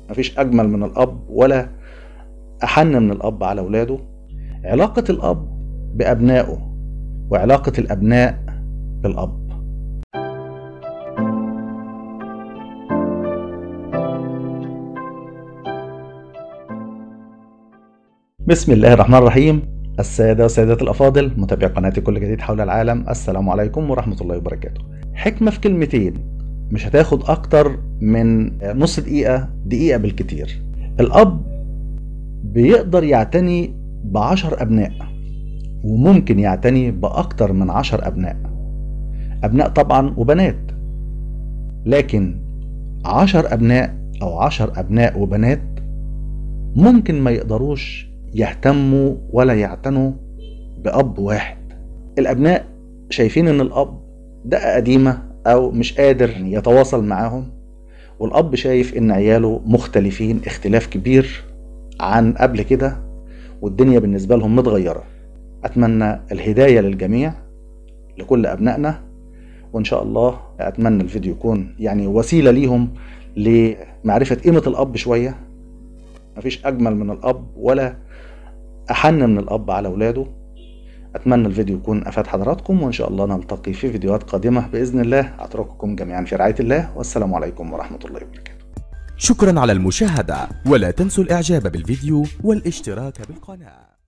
مفيش أجمل من الأب ولا أحن من الأب على أولاده علاقة الأب بأبنائه وعلاقة الأبناء بالأب بسم الله الرحمن الرحيم السادة والسيدات الأفاضل متابعي قناتي كل جديد حول العالم السلام عليكم ورحمة الله وبركاته حكمة في كلمتين مش هتاخد أكتر من نص دقيقة دقيقة بالكتير الأب بيقدر يعتني بعشر أبناء وممكن يعتني بأكتر من عشر أبناء أبناء طبعا وبنات لكن عشر أبناء أو عشر أبناء وبنات ممكن ما يقدروش يهتموا ولا يعتنوا بأب واحد الأبناء شايفين إن الأب دقة قديمة أو مش قادر يتواصل معاهم والأب شايف إن عياله مختلفين اختلاف كبير عن قبل كده والدنيا بالنسبة لهم متغيرة أتمنى الهداية للجميع لكل أبنائنا وإن شاء الله أتمنى الفيديو يكون يعني وسيلة ليهم لمعرفة قيمة الأب شوية مفيش أجمل من الأب ولا أحن من الأب على أولاده أتمنى الفيديو يكون أفاد حضراتكم وإن شاء الله نلتقي في فيديوهات قادمة بإذن الله أترككم جميعا في رعاية الله والسلام عليكم ورحمة الله وبركاته شكرا على المشاهدة ولا تنسوا الإعجاب بالفيديو والاشتراك بالقناة